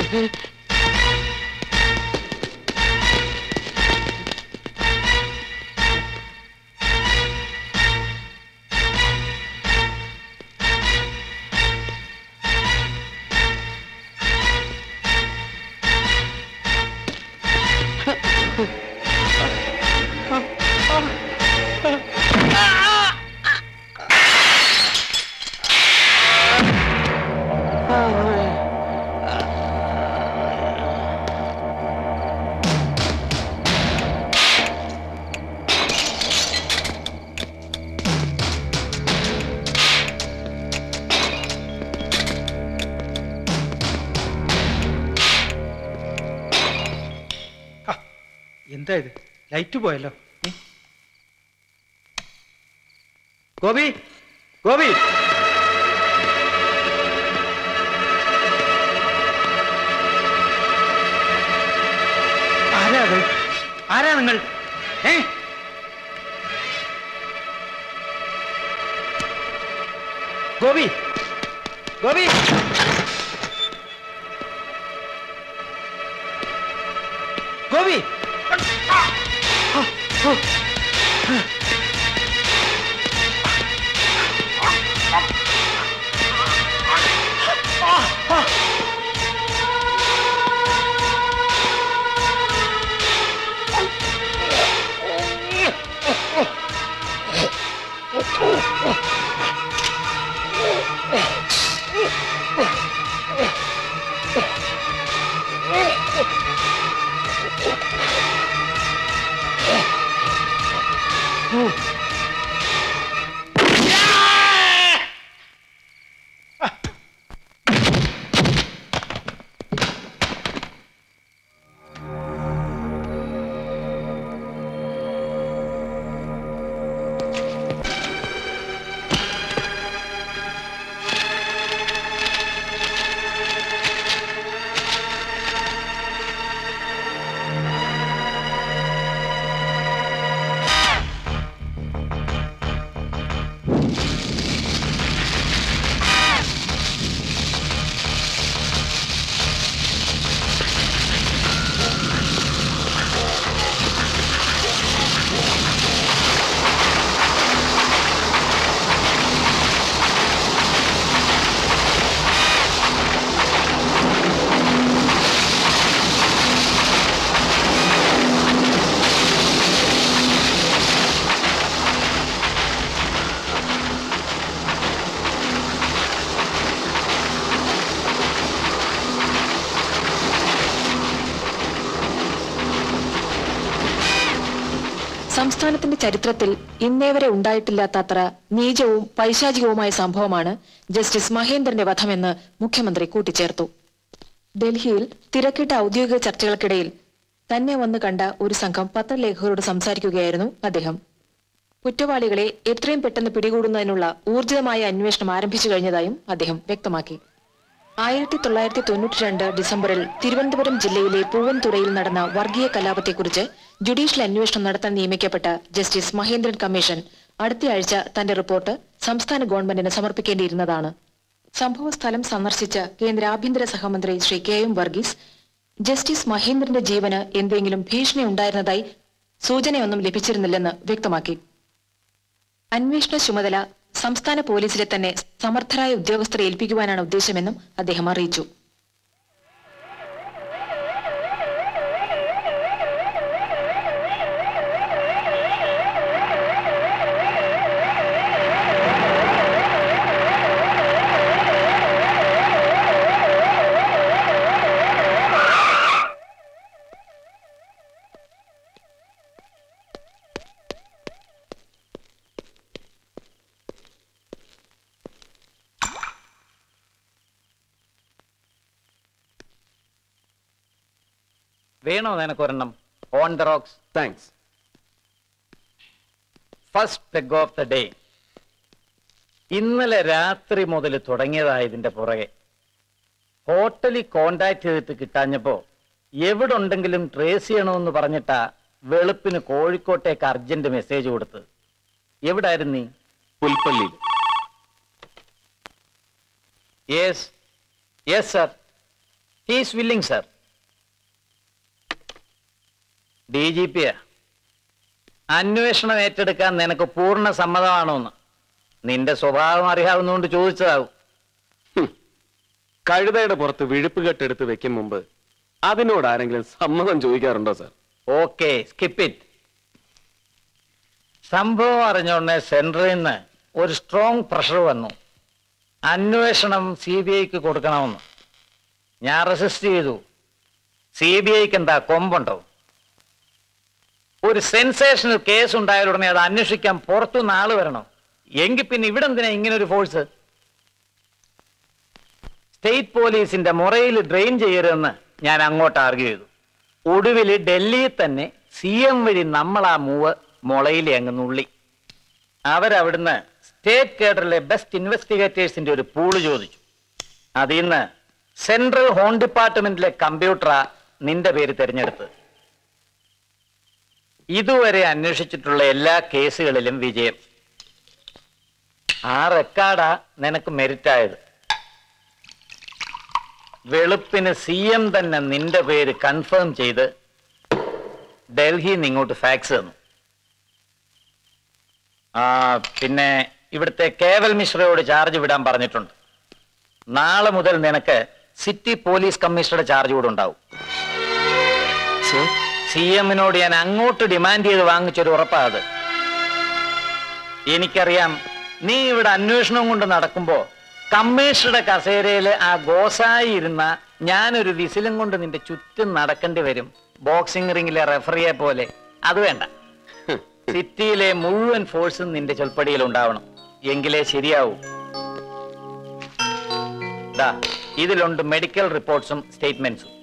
എന്താ ഇത് ലൈറ്റ് പോയല്ലോ ഏ? ഗോപി ഗോപി ആരാ അത് ആരാ നിങ്ങൾ ഏ ഗോപി ഗോപി ഗോപി സംസ്ഥാനത്തിന്റെ ചരിത്രത്തിൽ ഇന്നേവരെ ഉണ്ടായിട്ടില്ലാത്ത അത്ര നീചവും പൈശാചികവുമായ സംഭവമാണ് ജസ്റ്റിസ് മഹേന്ദ്രന്റെ വധമെന്ന് മുഖ്യമന്ത്രി കൂട്ടിച്ചേർത്തു ഡൽഹിയിൽ തിരക്കിട്ട ഔദ്യോഗിക ചർച്ചകൾക്കിടയിൽ തന്നെ വന്ന് കണ്ട ഒരു സംഘം പത്രലേഖകരോട് സംസാരിക്കുകയായിരുന്നു അദ്ദേഹം കുറ്റവാളികളെ എത്രയും പെട്ടെന്ന് പിടികൂടുന്നതിനുള്ള ഊർജിതമായ അന്വേഷണം ആരംഭിച്ചു കഴിഞ്ഞതായും അദ്ദേഹം വ്യക്തമാക്കി ആയിരത്തി തൊള്ളായിരത്തി തൊണ്ണൂറ്റി രണ്ട് ഡിസംബറിൽ തിരുവനന്തപുരം ജില്ലയിലെ പൂവൻതുറയിൽ നടന്ന വർഗീയ കലാപത്തെക്കുറിച്ച് ജുഡീഷ്യൽ അന്വേഷണം നടത്താൻ നിയമിക്കപ്പെട്ട ജസ്റ്റിസ് മഹേന്ദ്രൻ കമ്മീഷൻ അടുത്തയാഴ്ച തന്റെ റിപ്പോർട്ട് സംസ്ഥാന ഗവൺമെന്റിന് സമർപ്പിക്കേണ്ടിയിരുന്നതാണ് സംഭവസ്ഥലം സന്ദർശിച്ച കേന്ദ്ര ആഭ്യന്തര സഹമന്ത്രി Shri K M Varghese justice മഹേന്ദ്രന്റെ ജീവന് എന്തെങ്കിലും ഭീഷണി ഉണ്ടായിരുന്നതായി സൂചനയൊന്നും ലഭിച്ചിരുന്നില്ലെന്ന് വ്യക്തമാക്കി അന്വേഷണ ചുമതല സംസ്ഥാന പോലീസിലെ തന്നെ സമർത്ഥരായ ഉദ്യോഗസ്ഥരെ ഏൽപ്പിക്കുവാനാണ് ഉദ്ദേശമെന്നും അദ്ദേഹം അറിയിച്ചു വേണോ നിനക്കൊരെണ്ണം on the rocks thanks first peg of the day ഇന്നലെ രാത്രി മുതൽ തുടങ്ങിയതാ ഇതിന്റെ പുറകെ ഹോട്ടലിൽ കോണ്ടാക്ട് ചെയ്തിട്ട് കിട്ടാഞ്ഞപ്പോ എവിടെ ഉണ്ടെങ്കിലും ട്രേസ് ചെയ്യണമെന്ന് പറഞ്ഞിട്ടാ വെളുപ്പിന് കോഴിക്കോട്ടേക്ക് അർജന്റ് മെസ്സേജ് കൊടുത്ത് എവിടായിരുന്നു നീ Pulpally yes yes sir he's willing sir D G P അന്വേഷണം ഏറ്റെടുക്കാൻ നിനക്ക് പൂർണ്ണ സമ്മതമാണോന്ന് നിന്റെ സ്വഭാവം അറിയാവുന്നതുകൊണ്ട് ചോദിച്ചതാവും കഴുതയുടെ പുറത്ത് വിഴുപ്പ് കെട്ടെടുത്ത് വെക്കും മുമ്പ് അതിനോട് ആരെങ്കിലും സമ്മതം ചോദിക്കാറുണ്ടോ സാർ ഓക്കെ സ്കിപ്പ് ഇറ്റ് സംഭവം അറിഞ്ഞോണ്ട് സെൻട്രൽ നിന്ന് ഒരു സ്ട്രോങ് പ്രഷർ വന്നു അന്വേഷണം സി ബി ഐക്ക് കൊടുക്കണമെന്ന് ഞാൻ റെസിസ്റ്റ് ചെയ്തു സി ബി ഐക്ക് എന്താ കൊമ്പുണ്ടോ ഒരു സെൻസേഷണൽ കേസ് ഉണ്ടായാൽ ഉടനെ അത് അന്വേഷിക്കാൻ പുറത്തുനിന്ന് ആള് വരണം എങ്കിൽ പിന്നെ ഇവിടെ എന്തിനാ ഇങ്ങനെ ഒരു ഫോഴ്സ് സ്റ്റേറ്റ് പോലീസിന്റെ മുറയിൽ ഡ്രെയിൻ ചെയ്യരുതെന്ന് ഞാൻ അങ്ങോട്ട് ആർഗ്യൂ ചെയ്തു ഒടുവിൽ ഡൽഹിയിൽ തന്നെ സി എം വഴി നമ്മൾ ആ മൂവ് മുളയിൽ അങ്ങ് നുള്ളി അവരവിടുന്ന് സ്റ്റേറ്റ് കേഡറിലെ ബെസ്റ്റ് ഇൻവെസ്റ്റിഗേറ്റേഴ്സിന്റെ ഒരു പൂള് ചോദിച്ചു അതിൽ നിന്ന് സെൻട്രൽ ഹോം ഡിപ്പാർട്ട്മെന്റിലെ കമ്പ്യൂട്ടറാ നിന്റെ പേര് തിരഞ്ഞെടുത്ത് ഇതുവരെ അന്വേഷിച്ചിട്ടുള്ള എല്ലാ കേസുകളിലും വിജയം ആ റെക്കാർഡാ നിനക്ക് മെരിറ്റ് ആയത് വെളുപ്പിന് സി എം തന്നെ നിന്റെ പേര് കൺഫേം ചെയ്ത് ഡൽഹിയിൽ നിന്ന് ഇങ്ങോട്ട് ഫാക്സ് തന്നു ആ പിന്നെ ഇവിടുത്തെ കേവൽ മിശ്രയോട് ചാർജ് വിടാൻ പറഞ്ഞിട്ടുണ്ട് നാളെ മുതൽ നിനക്ക് സിറ്റി പോലീസ് കമ്മീഷണറുടെ ചാർജ് കൂടെ ഉണ്ടാവും സാർ സി എമ്മിനോട് ഞാൻ അങ്ങോട്ട് ഡിമാൻഡ് ചെയ്ത് വാങ്ങിച്ചൊരു ഉറപ്പാ അത് എനിക്കറിയാം നീ ഇവിടെ അന്വേഷണം കൊണ്ട് നടക്കുമ്പോ കമ്മീഷണറുടെ കസേരയിൽ ആ ഗോസായി ഇരുന്ന ഞാനൊരു വിസിലും കൊണ്ട് നിന്റെ ചുറ്റും നടക്കേണ്ടി വരും ബോക്സിംഗ് റിംഗിലെ റെഫറിയെ പോലെ അത് വേണ്ട സിറ്റിയിലെ മുഴുവൻ ഫോഴ്സും നിന്റെ ചൊൽപ്പടിയിൽ ഉണ്ടാവണം എങ്കിലേ ശരിയാവൂ ദാ ഇതിലുണ്ട് മെഡിക്കൽ റിപ്പോർട്ട്സും സ്റ്റേറ്റ്മെന്റ്സും